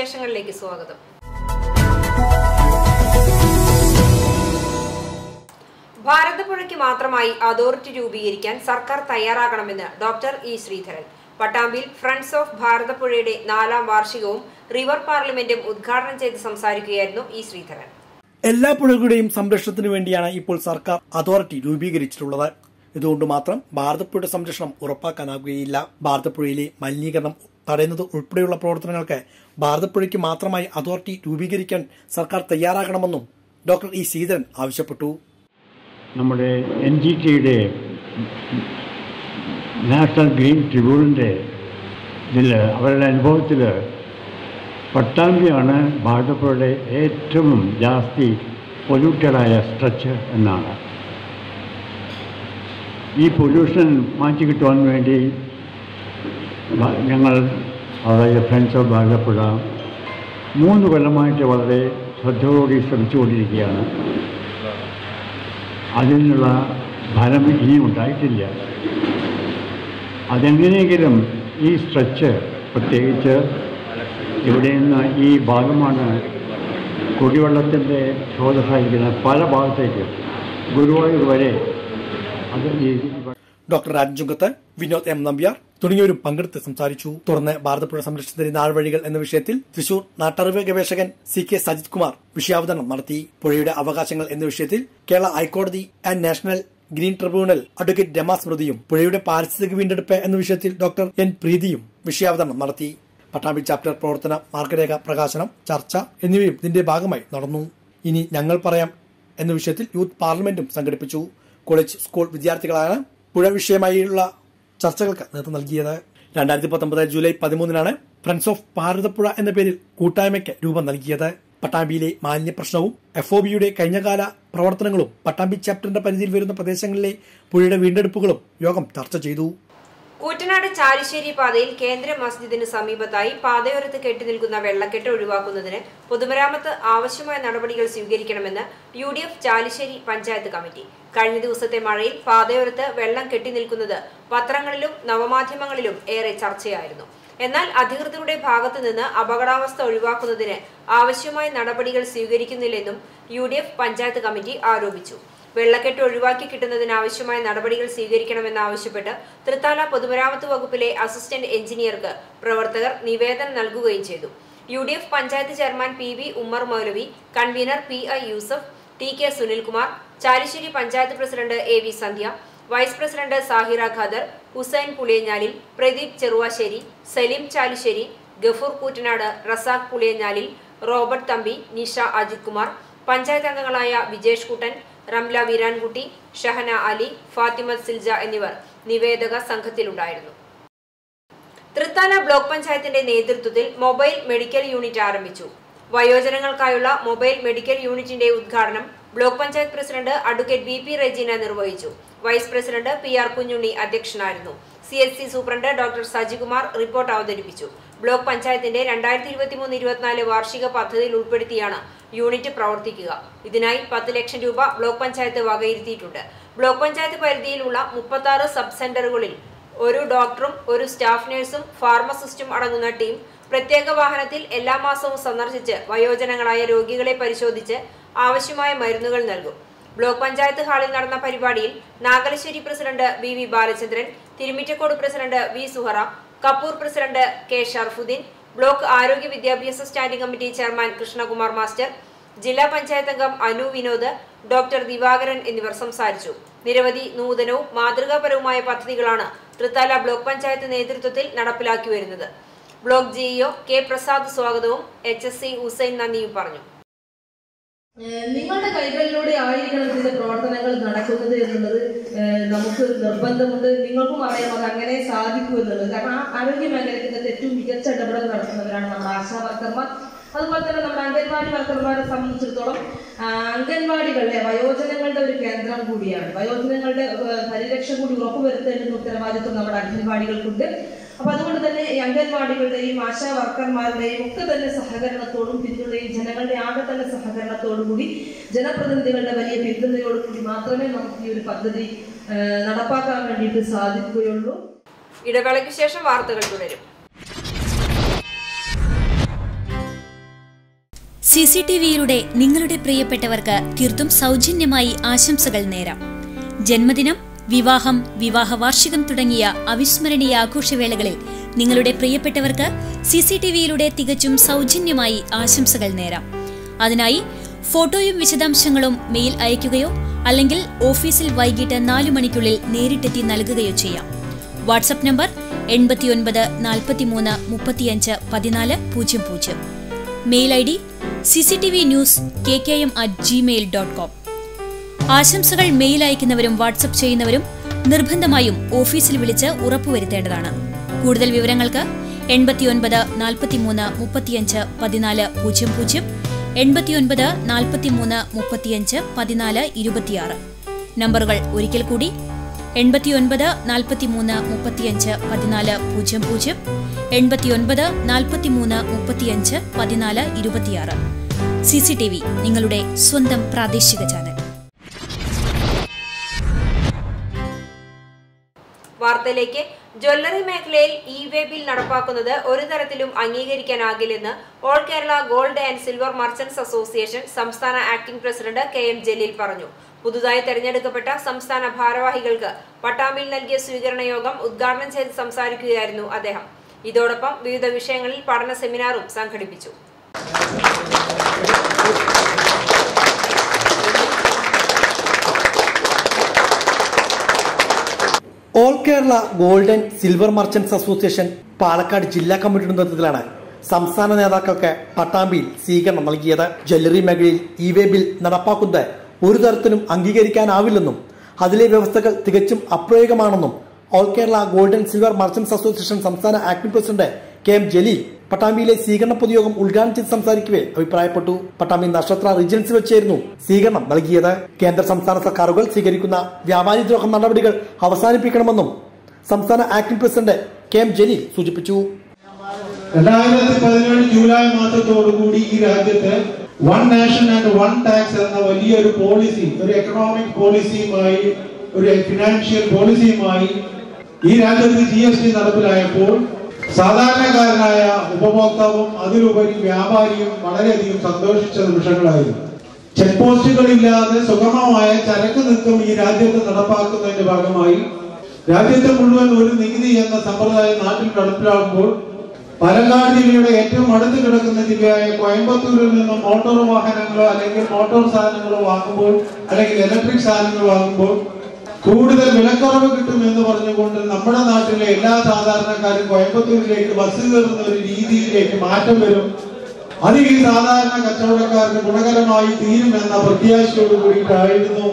വിശേഷങ്ങളിലേക്ക് സ്വാഗതം ഭാരതപ്പുഴയ്ക്ക് മാത്രമായി അതോറിറ്റി രൂപീകരിക്കാൻ സർക്കാർ തയ്യാറാകണമെന്ന് ഡോക്ടർ ഇ ശ്രീധരൻ പട്ടാമ്പിയിൽ ഫ്രണ്ട്സ് ഓഫ് ഭാരതപ്പുഴയുടെ നാലാം വാർഷികവും റിവർ പാർലമെന്റും ഉദ്ഘാടനം ചെയ്ത് സംസാരിക്കുകയായിരുന്നു ഇ ശ്രീധരൻ എല്ലാ പുഴകളുടെയും സംരക്ഷണത്തിനു വേണ്ടിയാണ് ഇപ്പോൾ സർക്കാർ അതോറിറ്റി രൂപീകരിച്ചിട്ടുള്ളത് ഇതുകൊണ്ട് മാത്രം ഭാരതപ്പുഴയുടെ സംരക്ഷണം ഉറപ്പാക്കാനാകുകയില്ല ഭാരതപ്പുഴയിലെ മലിനീകരണം തടയുന്നത് ഉൾപ്പെടെയുള്ള പ്രവർത്തനങ്ങൾക്ക് ഭാരതപ്പുഴയ്ക്ക് മാത്രമായി അതോറിറ്റി രൂപീകരിക്കാൻ സർക്കാർ തയ്യാറാകണമെന്നും ഡോക്ടർ ഇ ശ്രീധരൻ ആവശ്യപ്പെട്ടു നമ്മുടെ എൻ ജി ടിയുടെ നാഷണൽ ഗ്രീൻ ട്രിബ്യൂണലിൻ്റെ ഇതിൽ അവരുടെ അനുഭവത്തിൽ പട്ടാമ്പിയാണ് ഭാരതപ്പുഴയുടെ ഏറ്റവും ജാസ്തി പൊല്യൂട്ടഡായ സ്ട്രെച്ച് എന്നാണ് ഈ പൊല്യൂഷൻ മാറ്റി കിട്ടുവാൻ വേണ്ടി ഭ- ഞങ്ങൾ അതായത് ഫ്രണ്ട്സ് ഓഫ് ഭാരതപ്പുഴ മൂന്ന് കൊല്ലമായിട്ട് വളരെ ശ്രദ്ധയോടെ ശ്രമിച്ചുകൊണ്ടിരിക്കുകയാണ് അതിനുള്ള ഫലം ഇനിയും ഉണ്ടായിട്ടില്ല അതെങ്ങനെയെങ്കിലും ഈ സ്ട്രെച്ച് പ്രത്യേകിച്ച് ഇവിടെ നിന്ന് ഈ ഭാഗമാണ് കുടിവെള്ളത്തിൻ്റെ സ്രോതസ്സായിരിക്കുന്ന പല ഭാഗത്തേക്കും ഗുരുവായൂർ വരെ അത് ഈ ഡോക്ടർ രാജൻചുങ്കത്ത് വിനോദ് എം നമ്പ്യാർ തുടങ്ങിയവരും പങ്കെടുത്ത് സംസാരിച്ചു തുടർന്ന് ഭാരതപ്പുഴ സംരക്ഷണത്തിന്റെ നാൾവഴികൾ എന്ന വിഷയത്തിൽ തൃശൂർ നാട്ടറിവ് ഗവേഷകൻ സി കെ സജിത് കുമാർ വിഷയാവതരണം നടത്തി പുഴയുടെ അവകാശങ്ങൾ എന്ന വിഷയത്തിൽ കേരള ഹൈക്കോടതി and national green tribunal advocate Rama സ്മൃതിയും പുഴയുടെ പാരിസ്ഥിതിക വീണ്ടെടുപ്പ് എന്ന വിഷയത്തിൽ ഡോക്ടർ എൻ പ്രീതിയും വിഷയാവതരണം നടത്തി പട്ടാമ്പി ചാപ്റ്റർ പ്രവർത്തന മാർഗരേഖ പ്രകാശനം ചർച്ച എന്നിവയും ഇതിന്റെ ഭാഗമായി നടന്നു ഇനി ഞങ്ങൾ പറയാം എന്ന വിഷയത്തിൽ യൂത്ത് പാർലമെന്റും സംഘടിപ്പിച്ചു കോളേജ് സ്കൂൾ വിദ്യാർത്ഥികളാണ് പുഴ വിഷയമായുള്ള ചർച്ചകൾക്ക് നേതൃത്വം നൽകിയത് രണ്ടായിരത്തി പത്തൊമ്പത് ജൂലൈ പതിമൂന്നിനാണ് ഫ്രണ്ട്സ് ഓഫ് ഭാരതപ്പുഴ എന്ന പേരിൽ കൂട്ടായ്മയ്ക്ക് രൂപം നൽകിയത് പട്ടാമ്പിയിലെ മാലിന്യ പ്രശ്നവും എഫ് ഒ ബിയുടെ കഴിഞ്ഞകാല പ്രവർത്തനങ്ങളും പട്ടാമ്പി ചാപ്റ്ററിന്റെ പരിധിയിൽ വരുന്ന പ്രദേശങ്ങളിലെ പുഴയുടെ വീണ്ടെടുപ്പുകളും യോഗം ചർച്ച ചെയ്തു കൂറ്റനാട് ചാലിശ്ശേരി പാതയിൽ കേന്ദ്ര മസ്ജിദിന് സമീപത്തായി പാതയോരത്ത് കെട്ടി നിൽക്കുന്ന വെള്ളക്കെട്ട് ഒഴിവാക്കുന്നതിന് പൊതുമരാമത്ത് ആവശ്യമായ നടപടികൾ സ്വീകരിക്കണമെന്ന് U D F Chalissery panchayat committee കഴിഞ്ഞ ദിവസത്തെ മഴയിൽ പാതയോരത്ത് വെള്ളം കെട്ടി നിൽക്കുന്നത് പത്രങ്ങളിലും നവമാധ്യമങ്ങളിലും ഏറെ ചർച്ചയായിരുന്നു എന്നാൽ അധികൃതരുടെ ഭാഗത്തു നിന്ന് അപകടാവസ്ഥ ഒഴിവാക്കുന്നതിന് ആവശ്യമായ നടപടികൾ സ്വീകരിക്കുന്നില്ലെന്നും യു പഞ്ചായത്ത് കമ്മിറ്റി ആരോപിച്ചു വെള്ളക്കെട്ട് ഒഴിവാക്കി കിട്ടുന്നതിന് ആവശ്യമായ നടപടികൾ സ്വീകരിക്കണമെന്നാവശ്യപ്പെട്ട് തൃത്താല പൊതുമരാമത്ത് വകുപ്പിലെ അസിസ്റ്റന്റ് എഞ്ചിനീയർക്ക് പ്രവർത്തകർ നിവേദനം നൽകുകയും ചെയ്തു U D F panchayat chairman P V Ummer Moulavi convener P I Yusuf T K Sunilkumar Chalissery panchayat president A V Sandhya vice president Sahira Khader Hussain Puliyanjalil Pradeep Cheruvassery Saleem Chalissery Gafoor Koottanad Razak Puliyanjalil Robert Thampi Nisha Ajith Kumar panchayat അംഗങ്ങളായ വിജേഷ് കുട്ടൻ റംല വീരാൻകുട്ടി ഷഹന അലി ഫാത്തിമ സിൽജ എന്നിവർ നിവേദക സംഘത്തിലുണ്ടായിരുന്നു തൃത്താല ബ്ലോക്ക് പഞ്ചായത്തിന്റെ നേതൃത്വത്തിൽ മൊബൈൽ മെഡിക്കൽ യൂണിറ്റ് ആരംഭിച്ചു വയോജനങ്ങൾക്കായുള്ള മൊബൈൽ മെഡിക്കൽ യൂണിറ്റിന്റെ ഉദ്ഘാടനം block panchayat president advocate B P Regina നിർവഹിച്ചു vice president P R Kunhunni അധ്യക്ഷനായിരുന്നു C S C superintendent doctor Sajikumar report അവതരിപ്പിച്ചു ബ്ലോക്ക് പഞ്ചായത്തിന്റെ രണ്ടായിരത്തി ഇരുപത്തിമൂന്ന് ഇരുപത്തിനാല് വാർഷിക പദ്ധതിയിൽ ഉൾപ്പെടുത്തിയാണ് യൂണിറ്റ് പ്രവർത്തിക്കുക ഇതിനായി പത്ത് ലക്ഷം രൂപ ബ്ലോക്ക് പഞ്ചായത്ത് വകയിരുത്തിയിട്ടുണ്ട് ബ്ലോക്ക് പഞ്ചായത്ത് പരിധിയിലുള്ള മുപ്പത്തി ആറ് സബ് സെന്ററുകളിൽ ഒരു ഡോക്ടറും ഒരു സ്റ്റാഫ് നഴ്സും ഫാർമസിസ്റ്റും അടങ്ങുന്ന ടീം പ്രത്യേക വാഹനത്തിൽ എല്ലാ മാസവും സന്ദർശിച്ച് വയോജനങ്ങളായ രോഗികളെ പരിശോധിച്ച് ആവശ്യമായ മരുന്നുകൾ നൽകും ബ്ലോക്ക് പഞ്ചായത്ത് ഹാളിൽ നടന്ന പരിപാടിയിൽ Nagalassery president V V Balachandran Thirumittacode president V Suhara Kappur president K Sharafuddin block ആരോഗ്യ വിദ്യാഭ്യാസ standing committee chairman Krishnakumar master ജില്ലാ പഞ്ചായത്ത് അംഗം അനു വിനോദ് ഡോക്ടർ ദിവാകരൻ എന്നിവർ സംസാരിച്ചു നിരവധി നൂതനവും മാതൃകാപരവുമായ പദ്ധതികളാണ് തൃത്താല ബ്ലോക്ക് പഞ്ചായത്ത് നേതൃത്വത്തിൽ നടപ്പിലാക്കി വരുന്നത് ബ്ലോക്ക് ജിഇഒ കെ പ്രസാദ് സ്വാഗതവും എച്ച് എസ് സി ഹുസൈൻ നന്ദിയും പറഞ്ഞു ഏഹ് നിങ്ങളുടെ കൈകളിലൂടെ ആയിരിക്കണം ഇതിന്റെ പ്രവർത്തനങ്ങൾ നടക്കുന്നത് എന്നുള്ളത് ഏഹ് നമുക്ക് നിർബന്ധമുണ്ട് നിങ്ങൾക്കും അറിയാം അത് അങ്ങനെ സാധിക്കൂ എന്നുള്ളത് കാരണം ആ ആരോഗ്യ മേഖലയ്ക്ക് ഏറ്റവും മികച്ച ഇടപെടൽ നടത്തുന്നവരാണ് നമ്മുടെ ആശാ വർക്കർമാർ അതുപോലെ തന്നെ നമ്മുടെ അംഗൻവാടി വർക്കർമാരെ സംബന്ധിച്ചിടത്തോളം ആ, അംഗൻവാടികളിലെ വയോജനങ്ങളുടെ ഒരു കേന്ദ്രം കൂടിയാണ് വയോജനങ്ങളുടെ ഏഹ്, പരിരക്ഷ കൂടി ഉറപ്പുവരുത്തേണ്ടുന്ന ഉത്തരവാദിത്വം നമ്മുടെ അംഗൻവാടികൾക്കുണ്ട് അപ്പൊ അതുകൊണ്ട് തന്നെ ഈ അംഗൻവാടികളുടെയും ആശാ വർക്കർമാരുടെയും ഒക്കെ തന്നെ സഹകരണത്തോടും പിന്തുണയും ജനങ്ങളുടെ ആകെ തന്നെ സഹകരണത്തോടും കൂടി ജനപ്രതിനിധികളുടെ വലിയ പിന്തുണയോടും കൂടി മാത്രമേ നമുക്ക് ഈ ഒരു പദ്ധതി ആ, നടപ്പാക്കാൻ വേണ്ടിയിട്ട് സാധിക്കുകയുള്ളൂ ഇടവേളയ്ക്ക് ശേഷം വാർത്തകൾ തുടരും സി സി ടി വിയിലൂടെ നിങ്ങളുടെ പ്രിയപ്പെട്ടവർക്ക് തീർത്തും സൗജന്യമായി ആശംസകൾ നേരാം ജന്മദിനം വിവാഹം വിവാഹ വാർഷികം തുടങ്ങിയ അവിസ്മരണീയ ആഘോഷവേളകളിൽ നിങ്ങളുടെ പ്രിയപ്പെട്ടവർക്ക് സി സി ടി വിയിലൂടെ തികച്ചും സൗജന്യമായി ആശംസകൾ നേരാം അതിനായി ഫോട്ടോയും വിശദാംശങ്ങളും മെയിൽ അയയ്ക്കുകയോ അല്ലെങ്കിൽ ഓഫീസിൽ വൈകിട്ട് നാലു മണിക്കുള്ളിൽ നേരിട്ടെത്തി നൽകുകയോ ചെയ്യാം വാട്സപ്പ് നമ്പർ എൺപത്തിയൊൻപത് നാൽപ്പത്തിമൂന്ന് മുപ്പത്തിയഞ്ച് പതിനാല് പൂജ്യം പൂജ്യം mail I D C C T V news K K M at Gmail dot com ആശംസകൾ മെയിൽ അയക്കുന്നവരും വാട്സപ്പ് ചെയ്യുന്നവരും നിർബന്ധമായും ഓഫീസിൽ വിളിച്ച് ഉറപ്പുവരുത്തേണ്ടതാണ് കൂടുതൽ വിവരങ്ങൾക്ക് എൺപത്തിയൊൻപത് നാൽപ്പത്തിമൂന്ന് മുപ്പത്തിയഞ്ച് പതിനാല് പൂജ്യം പൂജ്യം എൺപത്തിയൊൻപത് നാൽപ്പത്തിമൂന്ന് മുപ്പത്തിയഞ്ച് പതിനാല് ഇരുപത്തിയാറ് നമ്പറുകൾ ഒരിക്കൽ കൂടി എൺപത്തിയൊൻപത് നാൽപ്പത്തിമൂന്ന് മുപ്പത്തിയഞ്ച് പതിനാല് പൂജ്യം പൂജ്യം എൺപത്തിയൊൻപത് നാൽപ്പത്തിമൂന്ന് മുപ്പത്തിയഞ്ച് പതിനാല് ഇരുപത്തിയാറ് സി സി ടി വി നിങ്ങളുടെ സ്വന്തം പ്രാദേശിക ചാനൽ വാർത്തയിലേക്ക് ജ്വല്ലറി മേഖലയിൽ ഇ വേ ബിൽ നടപ്പാക്കുന്നത് ഒരു തരത്തിലും അംഗീകരിക്കാനാകില്ലെന്ന് all Kerala gold and silver merchants association സംസ്ഥാന acting president K M Jaleel പറഞ്ഞു പുതുതായി തെരഞ്ഞെടുക്കപ്പെട്ട സംസ്ഥാന ഭാരവാഹികൾക്ക് പട്ടാമ്പിയിൽ നൽകിയ സ്വീകരണ യോഗം ഉദ്ഘാടനം ചെയ്ത് സംസാരിക്കുകയായിരുന്നു അദ്ദേഹം ഇതോടൊപ്പം വിവിധ വിഷയങ്ങളിൽ പഠന സെമിനാറും സംഘടിപ്പിച്ചു all Kerala golden silver merchants association Palakkad ജില്ലാ കമ്മിറ്റിയുടെ നേതൃത്വത്തിലാണ് സംസ്ഥാന നേതാക്കൾക്ക് പട്ടാമ്പിയിൽ സ്വീകരണം നൽകിയത് ജ്വല്ലറി മേഖലയിൽ ഇ വേ ബിൽ നടപ്പാക്കുന്നത് ഒരു തരത്തിലും അംഗീകരിക്കാനാവില്ലെന്നും അതിലെ വ്യവസ്ഥകൾ തികച്ചും അപ്രയോഗമാണെന്നും all Kerala golden silver merchants association സംസ്ഥാന acting president K M Jaleel പട്ടാമ്പിയിലെ സ്വീകരണ പൊതുയോഗം ഉദ്ഘാടനം ചെയ്ത് സംസാരിക്കവേ അഭിപ്രായപ്പെട്ടു പട്ടാമ്പി നക്ഷത്ര റീജൻസി വെച്ചായിരുന്നു സ്വീകരണം നൽകിയത് കേന്ദ്ര സംസ്ഥാന സർക്കാരുകൾ സ്വീകരിക്കുന്ന വ്യാപാരി ദ്രോഹ നടപടികൾ അവസാനിപ്പിക്കണമെന്നും സംസ്ഥാന acting president K M Jaleel സൂചിപ്പിച്ചു രണ്ടായിരത്തി പതിനേഴ് ജൂലൈ മാസത്തോടുകൂടി ഈ രാജ്യത്ത് one nation and one tax എന്ന വലിയൊരു പോളിസി ഒരു എക്കണോമിക് പോളിസിയുമായി ഒരു ഫിനാൻഷ്യൽ പോളിസിയുമായി ഈ രാജ്യത്ത് ജി എസ് ടി നടപ്പിലായപ്പോൾ സാധാരണക്കാരനായ ഉപഭോക്താവും അതിലുപരി വ്യാപാരിയും വളരെയധികം സന്തോഷിച്ച നിമിഷങ്ങളായിരുന്നു ചെക്ക് പോസ്റ്റുകളില്ലാതെ സുഗമമായ ചരക്ക് നീക്കം ഈ രാജ്യത്ത് നടപ്പാക്കുന്നതിന്റെ ഭാഗമായി രാജ്യത്തെ മുഴുവൻ ഒരു നികുതി എന്ന സമ്പ്രദായം നാട്ടിൽ നടപ്പിലാക്കുമ്പോൾ പാലക്കാട് ജില്ലയുടെ ഏറ്റവും അടുത്ത് കിടക്കുന്ന ജില്ലയായ കോയമ്പത്തൂരിൽ നിന്നും മോട്ടോർ വാഹനങ്ങളോ അല്ലെങ്കിൽ മോട്ടോർ സാധനങ്ങളോ വാങ്ങുമ്പോൾ അല്ലെങ്കിൽ ഇലക്ട്രിക് സാധനങ്ങൾ വാങ്ങുമ്പോൾ കൂടുതൽ വിലക്കുറവ് കിട്ടും എന്ന് പറഞ്ഞുകൊണ്ട് നമ്മുടെ നാട്ടിലെ എല്ലാ സാധാരണക്കാരും കോയമ്പത്തൂരിലേക്ക് ബസ് കയറുന്ന ഒരു രീതിയിലേക്ക് മാറ്റം വരും അത് ഈ സാധാരണ കച്ചവടക്കാർക്ക് ഗുണകരമായി തീരുമെന്ന പ്രത്യാശയോട് കൂടിയിട്ടായിരുന്നു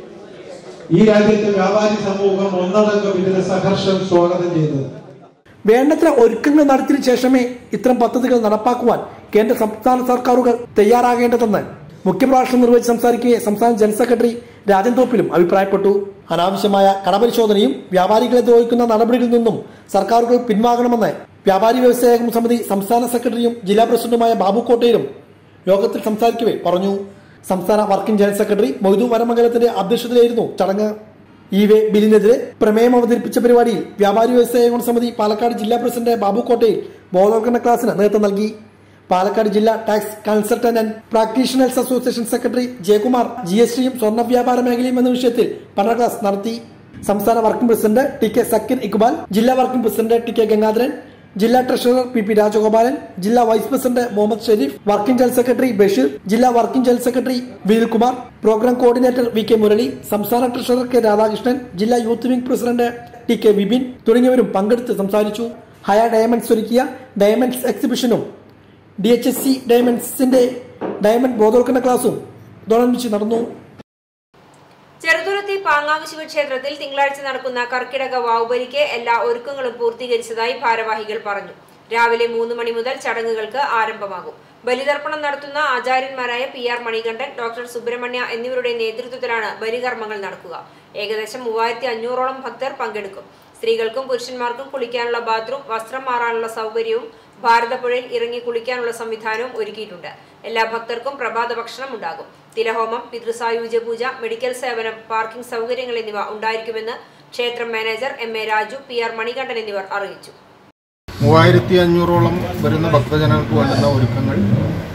ഈ രാജ്യത്തെ വ്യാപാരി സമൂഹം ഒന്നടങ്കം ഇതിന് സഹർഷം സ്വാഗതം ചെയ്തത് വേണ്ടത്ര ഒരുക്കങ്ങൾ നടത്തിയതിനു ശേഷമേ ഇത്തരം പദ്ധതികൾ നടപ്പാക്കുവാൻ കേന്ദ്ര സംസ്ഥാന സർക്കാരുകൾ തയ്യാറാകേണ്ടതെന്ന് മുഖ്യപ്രഭാഷണം നിർവഹിച്ച് സംസാരിക്കുകയെ സംസ്ഥാന ജനറൽ സെക്രട്ടറി രാജൻ തോപ്പിലും അഭിപ്രായപ്പെട്ടു അനാവശ്യമായ കടപരിശോധനയും വ്യാപാരികളെ ദ്രോഹിക്കുന്ന നടപടികളിൽ നിന്നും സർക്കാരുകൾ പിൻവാങ്ങണമെന്ന് വ്യാപാരി വ്യവസായ സമിതി സംസ്ഥാന സെക്രട്ടറിയും ജില്ലാ പ്രസിഡന്റുമായ ബാബു കോട്ടയിലും യോഗത്തിൽ സംസാരിക്കവേ പറഞ്ഞു സംസ്ഥാന വർക്കിംഗ് ജനറൽ സെക്രട്ടറി മൊയ്തു വരമംഗലത്തിന്റെ അധ്യക്ഷതയിലായിരുന്നു ചടങ്ങ് ഈ വേ ബില്ലിനെതിരെ പ്രമേയം അവതരിപ്പിച്ച പരിപാടിയിൽ വ്യാപാരി വ്യവസായ സമിതി പാലക്കാട് ജില്ലാ പ്രസിഡന്റ് ബാബു കോട്ടയിൽ ബോധവൽക്കരണ ക്ലാസിന് നേതൃത്വം നൽകി പാലക്കാട് ജില്ലാ tax consultant and practitioners association secretary Jayakumar G S ടിയും സ്വർണ്ണ വ്യാപാര മേഖലയും എന്ന വിഷയത്തിൽ പഠന ക്ലാസ് നടത്തി സംസ്ഥാന working president T K Zakir Iqbal ജില്ലാ working president T K Gangadharan ജില്ലാ ട്രഷറർ പി പി രാജഗോപാലൻ ജില്ലാ vice president Muhammad Sharif working general secretary Basheer ജില്ലാ working general secretary Vinilkumar programme coordinator V K Murali സംസ്ഥാന ട്രഷറർ കെ രാധാകൃഷ്ണൻ ജില്ലാ youth wing president T K Vipin തുടങ്ങിയവരും പങ്കെടുത്ത് സംസാരിച്ചു ഹയ ഡയമണ്ട്സ് ഒരുക്കിയ ഡയമണ്ട്സ് എക്സിബിഷനും ഡി എച്ച് എസ് സി ഡയമണ്ട്സിന്റെ ഡയമണ്ട് ബോധവൽക്കരണ ക്ലാസും ഇതോടനുബന്ധിച്ച് നടന്നു ചെറുതുരുത്തി പാങ്ങാവ് ശിവക്ഷേത്രത്തിൽ തിങ്കളാഴ്ച നടക്കുന്ന കർക്കിടക വാവുബലിക്ക് എല്ലാ ഒരുക്കങ്ങളും പൂർത്തീകരിച്ചതായി ഭാരവാഹികൾ പറഞ്ഞു രാവിലെ മൂന്ന് മണി മുതൽ ചടങ്ങുകൾക്ക് ആരംഭമാകും ബലിതർപ്പണം നടത്തുന്ന ആചാര്യന്മാരായ P R Manikandan doctor Subrahmanya എന്നിവരുടെ നേതൃത്വത്തിലാണ് ബലികർമ്മങ്ങൾ നടക്കുക ഏകദേശം മൂവായിരത്തി അഞ്ഞൂറോളം ഭക്തർ പങ്കെടുക്കും സ്ത്രീകൾക്കും പുരുഷന്മാർക്കും കുളിക്കാനുള്ള ബാത്റൂം വസ്ത്രം മാറാനുള്ള സൗകര്യവും ഭാരതപ്പുഴയിൽ ഇറങ്ങി കുളിക്കാനുള്ള സംവിധാനവും ഒരുക്കിയിട്ടുണ്ട് എല്ലാ ഭക്തർക്കും പ്രഭാത ഭക്ഷണം ഉണ്ടാകും തിലഹോമം പിതൃസായുജ്യ പൂജ മെഡിക്കൽ സേവനം പാർക്കിംഗ് സൗകര്യങ്ങൾ എന്നിവ ഉണ്ടായിരിക്കുമെന്ന് ക്ഷേത്രം manager M A Raju P R Manikandan എന്നിവർ അറിയിച്ചു മൂവായിരത്തി അഞ്ഞൂറോളം വരുന്ന ഭക്തജനങ്ങൾക്ക് വേണ്ടുന്ന ഒരുക്കങ്ങൾ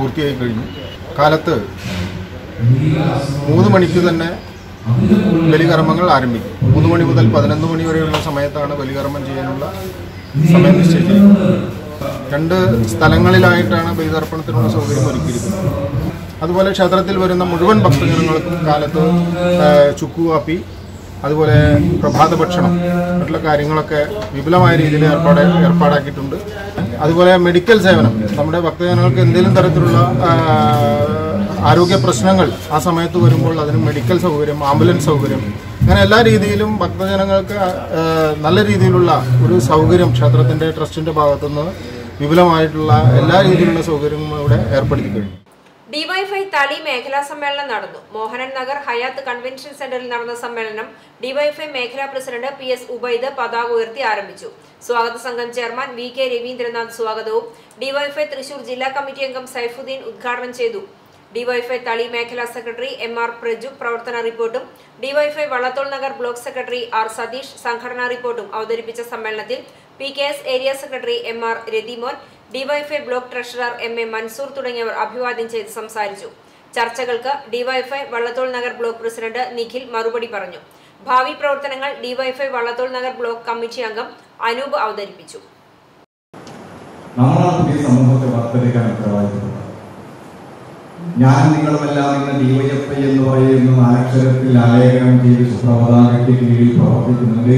പൂർത്തിയായി കഴിഞ്ഞു കാലത്ത് മൂന്ന് മണിക്ക് തന്നെ ബലികർമ്മങ്ങൾ ആരംഭിക്കും മൂന്ന് മണി മുതൽ പതിനൊന്ന് മണി വരെയുള്ള സമയത്താണ് ബലികർമ്മം ചെയ്യാനുള്ള സമയം നിശ്ചയിച്ചിരിക്കുന്നത് രണ്ട് സ്ഥലങ്ങളിലായിട്ടാണ് ബലിതർപ്പണത്തിനുള്ള സൗകര്യം ഒരുക്കിയിരിക്കുന്നത് അതുപോലെ ക്ഷേത്രത്തിൽ വരുന്ന മുഴുവൻ ഭക്തജനങ്ങൾക്കും കാലത്ത് ആ, ചുക്കുകാപ്പി അതുപോലെ പ്രഭാത ഭക്ഷണം മറ്റുള്ള കാര്യങ്ങളൊക്കെ വിപുലമായ രീതിയിൽ ഏർപ്പാട് ഏർപ്പാടാക്കിയിട്ടുണ്ട് അതുപോലെ മെഡിക്കൽ സേവനം നമ്മുടെ ഭക്തജനങ്ങൾക്ക് എന്തെങ്കിലും തരത്തിലുള്ള ആ, ആരോഗ്യ പ്രശ്നങ്ങൾ ആ സമയത്ത് വരുമ്പോൾ അതിന് മെഡിക്കൽ സൗകര്യം ആംബുലൻസ് സൗകര്യം അങ്ങനെ എല്ലാ രീതിയിലും ഭക്തജനങ്ങൾക്ക് ആ, നല്ല രീതിയിലുള്ള ഒരു സൗകര്യം ക്ഷേത്രത്തിൻ്റെ ട്രസ്റ്റിൻ്റെ ഭാഗത്തുനിന്ന് വിപുലമായിട്ടുള്ള എല്ലാ രീതിയിലുള്ള സൗകര്യങ്ങളും ഇവിടെ ഏർപ്പെടുത്തി കഴിഞ്ഞു ഡിവൈഫൈ തളി മേഖലാ സമ്മേളനം നടന്നു മോഹനൻ നഗർ ഹയാത്ത് കൺവെൻഷൻ സെന്ററിൽ നടന്ന സമ്മേളനം ഡിവൈഫൈ മേഖലാ പ്രസിഡന്റ് പി എസ് ഉബൈദ് പതാക ഉയർത്തി ആരംഭിച്ചു സ്വാഗത സംഘം ചെയർമാൻ വി കെ രവീന്ദ്രനാഥ് സ്വാഗതവും ഡിവൈഫൈ തൃശൂർ ജില്ലാ കമ്മിറ്റി അംഗം സൈഫുദ്ദീൻ ഉദ്ഘാടനം ചെയ്തു ഡിവൈഫൈ തളി മേഖലാ സെക്രട്ടറി എം ആർ പ്രജു പ്രവർത്തന റിപ്പോർട്ടും DYFI Vallathol Nagar block secretary R Satheesh സംഘടനാ റിപ്പോർട്ടും അവതരിപ്പിച്ച സമ്മേളനത്തിൽ P K S area secretary M R Rathimon DYFI block treasurer M A Mansoor തുടങ്ങിയവർ അഭിവാദ്യം ചെയ്ത് സംസാരിച്ചു ചർച്ചകൾക്ക് DYFI Vallathol Nagar block president Nikhil മറുപടി പറഞ്ഞു ഭാവി പ്രവർത്തനങ്ങൾ DYFI Vallathol Nagar block committee അംഗം അനൂപ് അവതരിപ്പിച്ചു നമ്മളാണ് പുതിയ സമൂഹത്തെ വാർത്തെടുക്കാൻ ഉത്തരവാദിത്തപ്പെട്ടത് ഞാൻ നിങ്ങളുമെല്ലാം ഇന്ന് ഡിവൈഎഫ്ഐ എന്ന് പറയുന്ന നാലക്ഷരത്തിൽ ആലേഖനം ചെയ്ത് സുപ്രഭാതയ്ക്ക് കീഴിൽ പ്രവർത്തിക്കുന്നുണ്ട്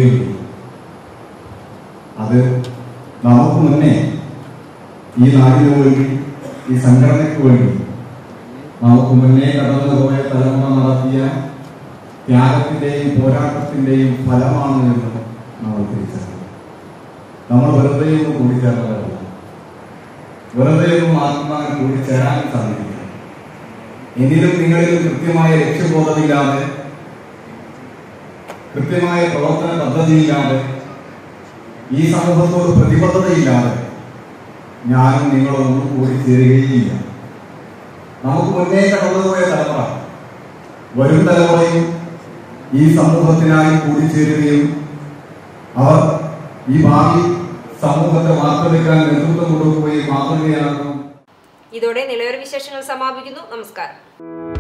അത് നമുക്ക് മുന്നേ ഈ നാടിനു വേണ്ടി ഈ സംഘടനയ്ക്ക് വേണ്ടി നമുക്ക് മുന്നേ കടന്നുപോയ തലമുറ നടത്തിയ ത്യാഗത്തിന്റെയും പോരാട്ടത്തിന്റെയും ഫലമാണ് എന്ന് നമ്മൾ തിരിച്ചറിയും നമ്മൾ വെറുതെ ഒന്ന് കൂടിച്ചേർന്നതല്ല വെറുതെ ഒന്നും ആത്മാവിൽ കൂടിച്ചേരാൻ സാധിക്കില്ല എന്നിലും നിങ്ങളിലും കൃത്യമായ ലക്ഷ്യബോധമില്ലാതെ കൃത്യമായ പ്രവർത്തന പദ്ധതിയില്ലാതെ ഈ സമൂഹത്തോട് പ്രതിബദ്ധതയില്ലാതെ ഞാനും നിങ്ങളൊന്നും കൂടി ചേരുകയില്ല നമുക്ക് മുന്നേ കടന്നുപോയ തലമുറ വരും തലമുറയും ഈ സമൂഹത്തിനായി കൂടിച്ചേരുകയും അവർ ഈ ഭാവി സമൂഹത്തെ വാർത്തെടുക്കാൻ നേതൃത്വം കൊടുക്കുകയും മാതൃകയാകും ഇതോടെ നിലവര വിശേഷങ്ങൾ സമാപിക്കുന്നു നമസ്കാരം